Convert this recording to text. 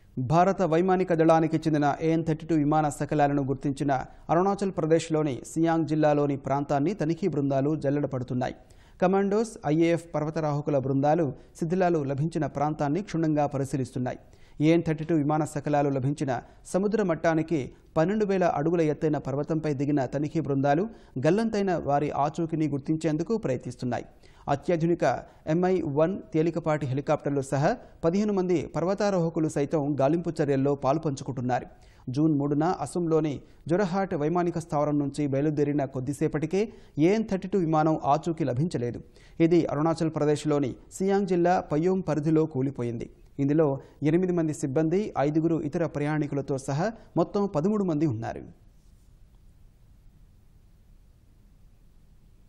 భారత వైమానిక దళానికి చెందిన ఏఎన్ థర్టీ టూ విమాన శకలాలను గుర్తించిన అరుణాచల్ ప్రదేశ్లోని సియాంగ్ జిల్లాలోని ప్రాంతాన్ని తనిఖీ బృందాలు జల్లెడ పడుతున్నాయి కమాండోస్ ఐఏఎఫ్ పర్వతరాహకుల బృందాలు శిథిలాలు లభించిన ప్రాంతాన్ని క్షుణ్ణంగా పరిశీలిస్తున్నాయి ఏఎన్ థర్టీ టూ విమాన శకలాలు లభించిన సముద్ర మట్టానికి పన్నెండు వేల అడుగుల ఎత్తైన పర్వతంపై దిగిన తనిఖీ బృందాలు గల్లంతైన వారి ఆచూకీని గుర్తించేందుకు ప్రయత్నిస్తున్నాయి అత్యాధునిక ఎంఐ వన్ తేలికపాటి హెలికాప్టర్లు సహా పదిహేను మంది పర్వతారోహకులు సైతం గాలింపు చర్యల్లో పాలుపంచుకుంటున్నారు జూన్ మూడున అసోంలోని జొరహాట్ వైమానిక స్థావరం నుంచి బయలుదేరిన కొద్దిసేపటికే ఏఎన్ థర్టీ టూ విమానం ఆచూకీ లభించలేదు ఇది అరుణాచల్ ప్రదేశ్లోని సియాంగ్ జిల్లా పయోమ్ పరిధిలో కూలిపోయింది ఇందులో ఎనిమిది మంది సిబ్బంది ఐదుగురు ఇతర ప్రయాణికులతో సహా మొత్తం పదమూడు మంది ఉన్నారు